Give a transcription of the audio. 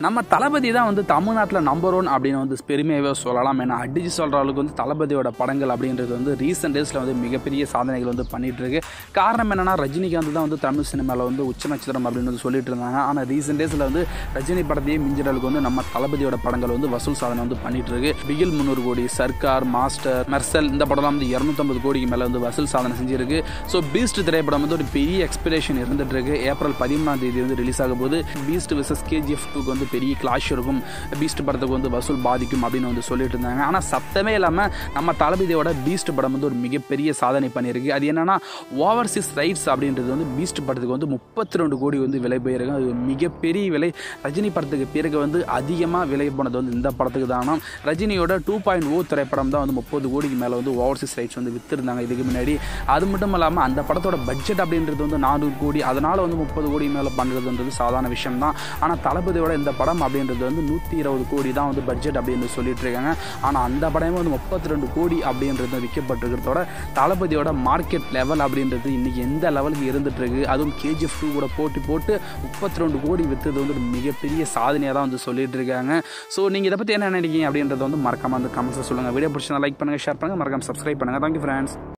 நம்ம தளபதி தான் வந்து தமிழ்நாட்டில் நம்பர் ஒன் அப்படின்னு வந்து பெருமையாகவே சொல்லலாம் ஏன்னா அடிச்சு சொல்கிற அளவுக்கு வந்து தளபதியோட படங்கள் அப்படின்றது வந்து ரீசெண்ட் டேஸில் வந்து மிகப்பெரிய சாதனைகள் வந்து பண்ணிட்டு இருக்கு காரணம் என்னன்னா ரஜினிகாந்த் தான் வந்து தமிழ் சினிமாவில் வந்து உச்ச நட்சத்திரம் அப்படின்னு வந்து சொல்லிட்டு இருந்தாங்க ஆனால் ரீசெண்ட் டேஸில் வந்து ரஜினி படத்தையே மிஞ்சுற அளவுக்கு வந்து நம்ம தளபதியோட படங்கள் வந்து வசூல் சாதனை வந்து பண்ணிட்டு இருக்கு பிகில் முந்நூறு கோடி சர்க்கார் மாஸ்டர் மெர்சல் இந்த படம்லாம் வந்து இரநூத்தம்பது கோடிக்கு மேலே வந்து வசூல் சாதனை செஞ்சிருக்கு ஸோ பீஸ்ட் திரைப்படம் வந்து ஒரு பெரிய எக்ஸ்பெக்டேஷன் இருந்துட்டு இருக்கு ஏப்ரல் பதிமூணாம் தேதி வந்து ரிலீஸ் ஆக போது பீஸ்ட் விசஸ் கேஜிஎஃப் டூக்கு வந்து பெரிய கிளாஷ் இருக்கும் பீஸ்ட் படத்துக்கு வந்து வசூல் பாதிக்கும் அப்படின்னு வந்து சொல்லிட்டு இருந்தாங்க ஆனால் சத்தமே இல்லாமல் நம்ம தளபதியோட பீஸ்ட் படம் வந்து ஒரு மிகப்பெரிய சாதனை பண்ணியிருக்கு அது என்னன்னா ஓவர்சீஸ் ரைட்ஸ் அப்படின்றது வந்து பீஸ்ட் படத்துக்கு வந்து முப்பத்தி ரெண்டு கோடி வந்து விலை போயிருக்கு அது ஒரு மிகப்பெரிய விலை ரஜினி படத்துக்கு பிறகு வந்து அதிகமாக விலை போனது வந்து இந்த படத்துக்கு தானா ரஜினியோட டூ பாயிண்ட் ஓ திரைப்படம் தான் வந்து முப்பது கோடிக்கு மேலே வந்து ஓவர்சீஸ் ரைட்ஸ் வந்து விற்றுருந்தாங்க இதுக்கு முன்னாடி அது மட்டும் இல்லாமல் அந்த படத்தோட பட்ஜெட் அப்படின்றது வந்து நானூறு கோடி அதனால் வந்து முப்பது கோடி மேலே பண்ணுறதுன்றது சாதாரண விஷயம் தான் ஆனால் தளபதியோட இந்த படம் அப்படின்றது வந்து நூற்றி இருபது கோடி தான் வந்து பட்ஜெட் அப்படின்னு சொல்லிட்டு இருக்காங்க ஆனால் அந்த படமே வந்து முப்பத்தி ரெண்டு கோடி அப்படின்றது விற்கப்பட்டிருக்கிறதோட தளபதியோட மார்க்கெட் லெவல் அப்படின்றது இன்னைக்கு எந்த லெவலுக்கு இருந்துட்டு இருக்கு அதுவும் கேஜிஎஃப் டூ கூட போட்டி போட்டு முப்பத்தி ரெண்டு கோடி விற்றது வந்து ஒரு மிகப்பெரிய சாதனையாக தான் வந்து சொல்லிட்டு இருக்காங்க ஸோ நீங்கள் இதை பற்றி என்ன நினைக்கிறீங்க அப்படின்றத வந்து மறக்காம வந்து கமெண்ட்ஸில் சொல்லுங்கள் வீடியோ பிடிச்சா லைக் பண்ணுங்கள் ஷேர் பண்ணுங்கள் மறக்காம சப்ஸ்கிரைப் பண்ணுங்கள் தேங்க்யூ ஃப்ரெண்ட்ஸ்